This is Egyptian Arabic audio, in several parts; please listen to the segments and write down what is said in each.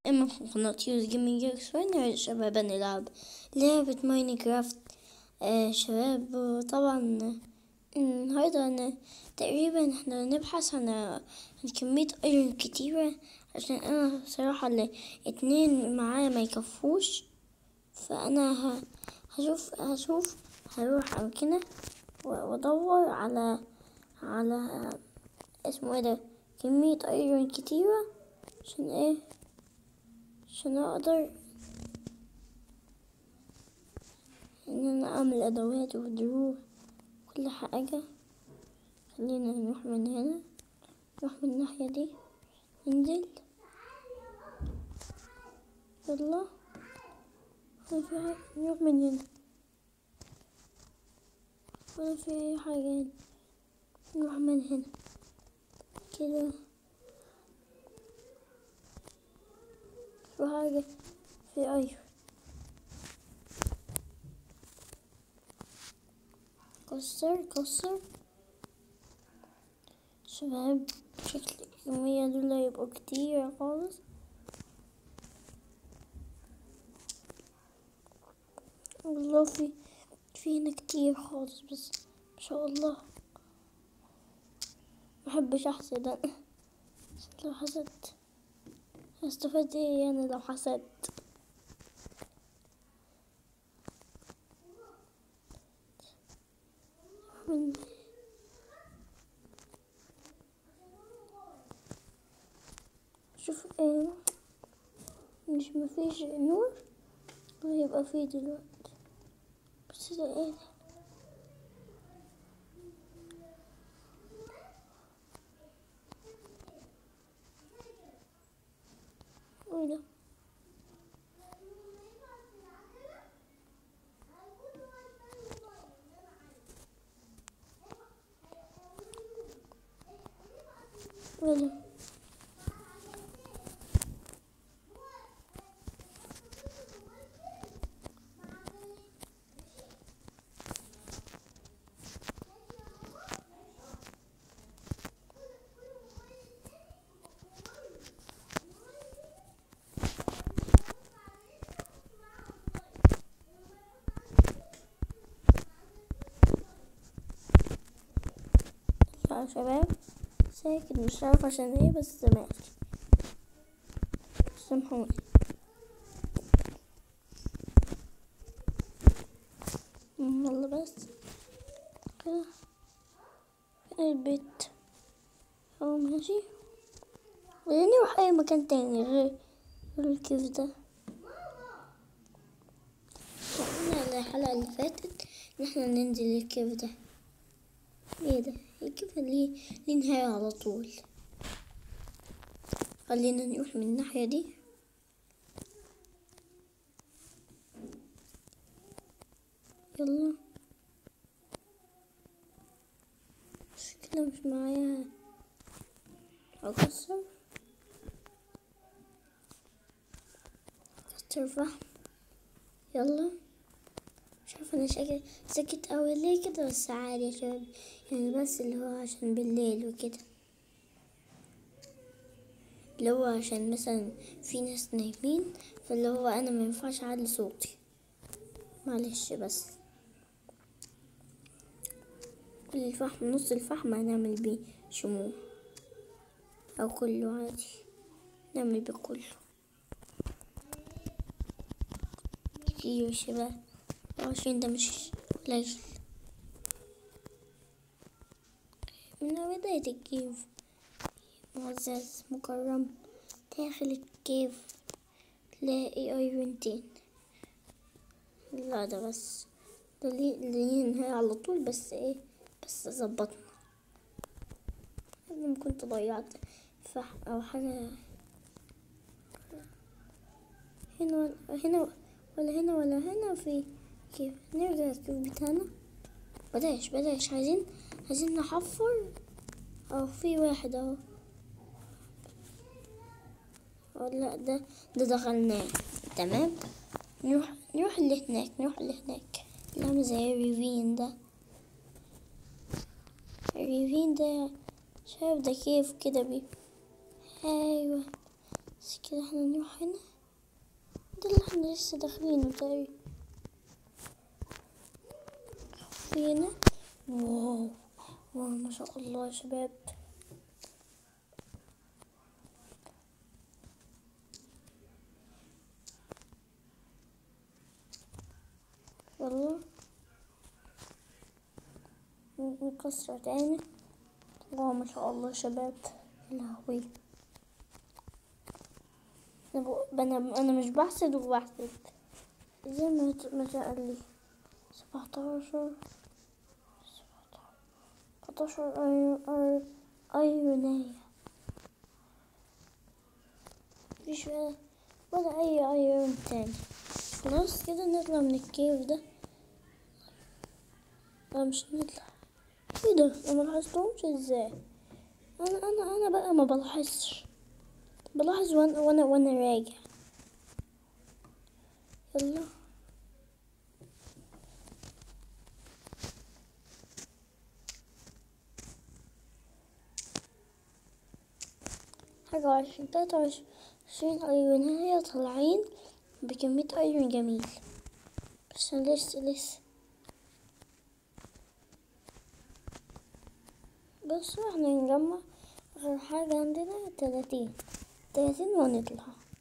اما قناة يوز جيمنج شوية شباب نلعب لعبة ماينكرافت آه شباب وطبعا النهاردة أنا تقريبا احنا نبحث عن عن كمية ايرون كتيرة عشان انا صراحة الاتنين معايا ما يكفوش فانا ه- هشوف هشوف هروح امكنة وادور على على اسمه ايه ده كمية ايرون كتيرة عشان ايه عشان اقدر ان انا اعمل ادوات ودروع كل حاجة خلينا نروح من هنا نروح من الناحية دي ننزل يلا ولا في حاجة نروح من هنا ولا في أي حاجة هنا نروح من هنا كده في حاجة في أيوة كسر كسر شباب شكل الكمية دول هيبقوا كتير خالص والله في في هنا كتير خالص بس ما شاء الله محبش احسد انا لو حسدت هستفاد ايه انا لو حسدت من شوف ايه مش مفيش نور ويبقى فيه دلوقتي بس ده ايه ده ايه ده ايه ده يا شباب ساكت مش عارف عشان ايه بس ماشي سامحوني يلا بس كده فين البيت اهو ماشي خليني نروح اي مكان تاني غير غير الكيف ده قلنا الحلقة اللي فاتت ان احنا ننزل الكيف ده ايه ده الكيف ليه ليه نهاية على طول خلينا نروح من الناحية دي يلا شكلها مش معايا أكسر أكسر فحم يلا مش عارفة أنا شاكت ساكت أوي ليه كده بس عادي يا شباب يعني بس اللي هو عشان بالليل وكده اللي هو عشان مثلا في ناس نايمين فاللي هو أنا ما ينفعش أعلي صوتي معلش بس كل الفحم نص الفحم هنعمل بيه شموع أو كله عادي نعمل بيه كله كتير يا شباب عشرين ده مش قليل من بداية الكيف معزز مكرم داخل الكيف تلاقي ايرونتين لا ده بس ده ليه ليه نهاية على طول بس ايه بس ظبطنا انا كنت ضيعت فحم او حاجة هنا ولا هنا ولا هنا ولا هنا في كيف نرجع الكيف بتاعنا بلاش بلاش عايزين عايزين نحفر اهو في واحد اهو أو لا ده ده دخلناه تمام نروح نروح اللي هناك نروح اللي هناك اللي عامل زي الريفين ده الريفين ده شايف ده كيف كده بي ايوه بس كده احنا نروح هنا ده اللي احنا لسه داخلينه تقريبا في هنا واو واو ما شاء الله يا شباب يلا نكسر تاني واو ما شاء الله يا شباب يا لهوي انا بق- انا انا مش بحسد وبحسد زي ما ت- ما قال لي سبعتاشر سبعتاشر أي أي أيونية مفيش ولا ولا أي أيون تاني خلاص كده نطلع من الكيف ده لا مش نطلع ايه ده انا ملاحظتهمش ازاي انا انا انا بقى ما بلاحظش بلاحظ وانا وانا وانا راجع يلا حاجة وعشرين تلاتة وعشرين أيون هي طالعين بكمية أيون جميل بس أنا لسه لسه بس احنا نجمع آخر حاجة عندنا تلاتين تلاتين ونطلع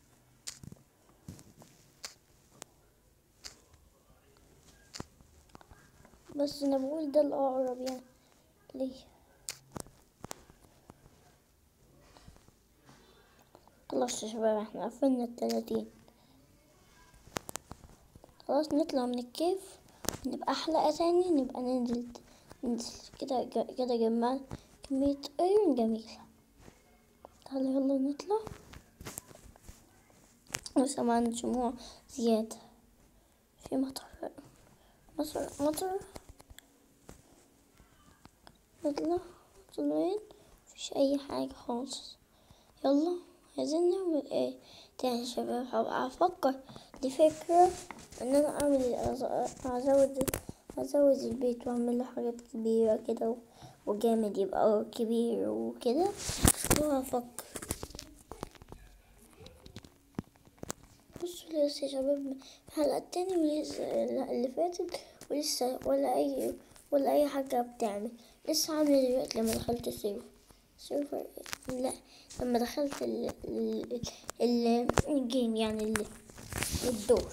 بس انا بقول ده الأقرب يعني ليه خلاص يا شباب احنا قفلنا التلاتين خلاص نطلع من الكيف نبقى حلقة تاني نبقى ننزل ننزل كده كده جمعنا كمية أيون جميلة تعالى يلا نطلع لسه معنا شموع زيادة في مطر مطر مطر نطلع طالعين مفيش أي حاجة خالص يلا عايزين نعمل ايه تاني يا شباب هبقى افكر دي فكرة ان انا اعمل أز- ازود ازود البيت واعمل له حاجات كبيرة كده و- وجامد يبقى كبير وكده وهفكر بصوا لسه يا شباب الحلقة التانية ولسه اللي فاتت ولسه ولا أي ولا أي حاجة بتعمل لسه عاملة دلوقتي لما دخلت السيرفر سيرفر لا لما دخلت ال ال ال الجيم يعني ال الدور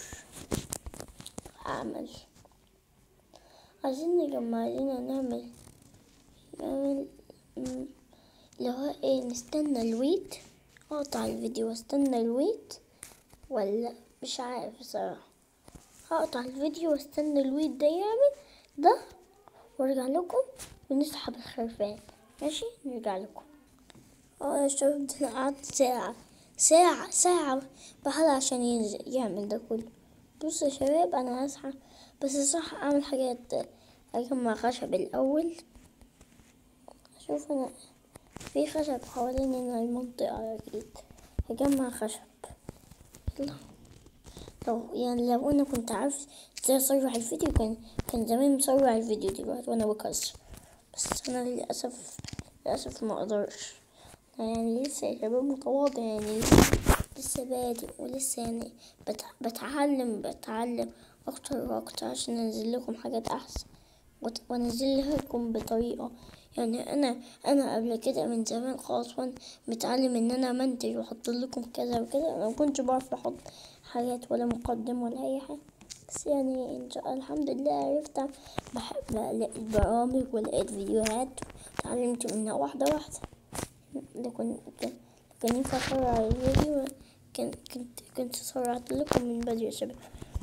أعمل عايزين نجمع عايزين نعمل نعمل مم، اللي هو ايه نستنى الويت اقطع الفيديو واستنى الويت ولا مش عارف بصراحة هقطع الفيديو واستنى الويت ده يعمل ده وارجع لكم ونسحب الخرفان ماشي نرجع لكم اه يا شباب ده انا قعدت ساعة ساعة ساعة بحال عشان ينزل يعمل ده كله بص يا شباب انا هسحب بس صح اعمل حاجات اجمع خشب الاول شوف انا في خشب حوالين هنا المنطقة اكيد هجمع خشب يلا لو يعني لو انا كنت عارف ازاي اسرع الفيديو كان كان زمان مسرع الفيديو دلوقتي وانا بكسر بس انا للاسف للاسف ما اقدرش أنا يعني لسه يا شباب متواضع يعني لسه, لسه بادئ ولسه يعني بت... بتعلم بتعلم اكتر واكتر عشان انزل لكم حاجات احسن وت- وانزل لكم بطريقة يعني انا انا قبل كده من زمان خالص وانا متعلم ان انا منتج واحط لكم كذا وكذا انا ما كنتش بعرف احط حاجات ولا مقدم ولا اي حاجة بس يعني ان شاء الله الحمد لله عرفت بحب البرامج ولقيت فيديوهات اتعلمت منها واحدة واحدة ده كنت كان كان ينفع اسرع الفيديو كان كنت كنت سرعت لكم من بدري يا شباب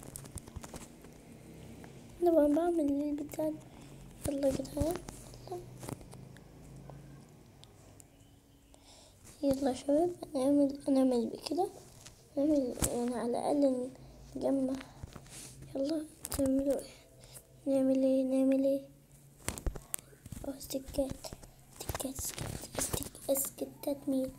انا بقى بعمل البتاع يلا يا جدعان يلا يلا يا شباب نعمل نعمل كده نعمل يعني على الأقل نجمع يلا نعملوا ايه نعمل ايه نعمل ايه اه استكات استكات استكات استك- اسكتات مين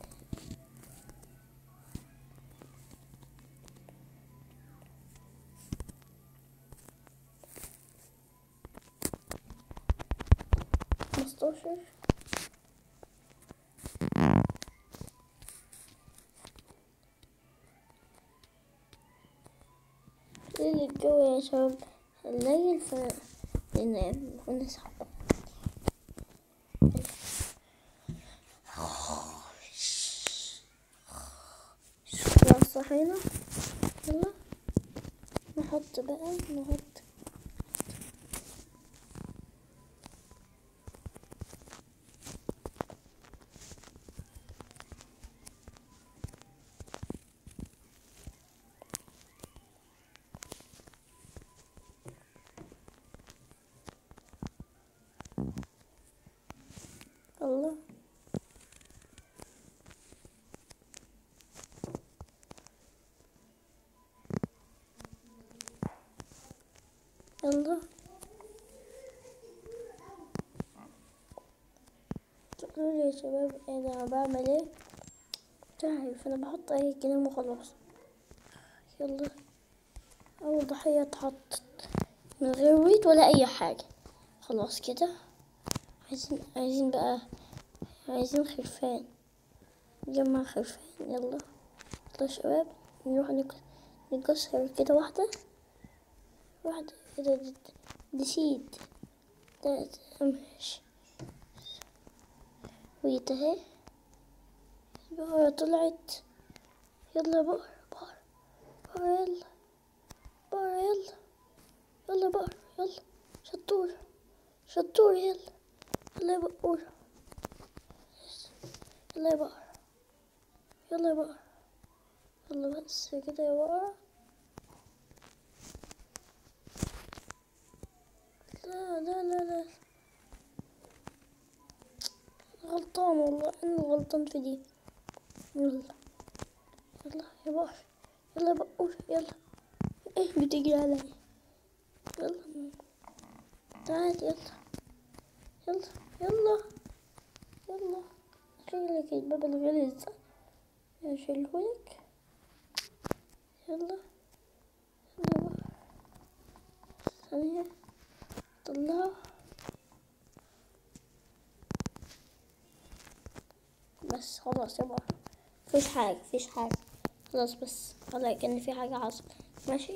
خمستاشر ليل الجو يا شباب الليل ف ننام ونصحى خلاص صحينا يلا نحط بقى نحط الله يلا تقولوا لي يا شباب انا بعمل ايه تعرف انا بحط اي كلام وخلاص يلا اول ضحية اتحطت من غير ويت ولا اي حاجة خلاص كده عايزين عايزين بقى عايزين خرفان نجمع خرفان يلا يلا يا شباب نروح نك- نكسر كده واحدة واحدة كده دي, دي سيد ده ده ماشي ويت اهي بقى طلعت يلا بقر بقر بقر يلا بقر يلا يلا بقر يلا شطور شطور يلا يلا يا بقور يلا يا بقر يلا يا بقر يلا بس كده يا بقرة لا لا لا لا غلطان والله انا غلطان في دي يلا يلا يا بقر يلا يا بقور يلا ايه بتجري عليا يلا تعال يلا يلا يلا يلا شيلك الباب الغليظ ده اشيلهولك يلا يلا بقى ثانية طلعه بس خلاص يا بابا مفيش حاجة مفيش حاجة خلاص بس ولا كأن في حاجة حصلت ماشي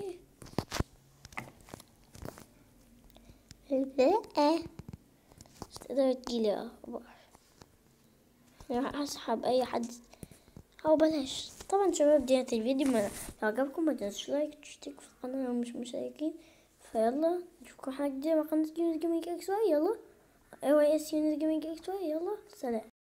لا مش تقدر تجيلي يا بابا راح اسحب اي حد او بلاش طبعا شباب ديت الفيديو ما لو عجبكم ما تنسوش لايك تشتركوا في القناة لو مش مشتركين فيلا نشوفكم حاجة جديدة مع قناة يونس جيمنج اكس واي يلا اي واي اس يونس جيمنج اكس واي يلا سلام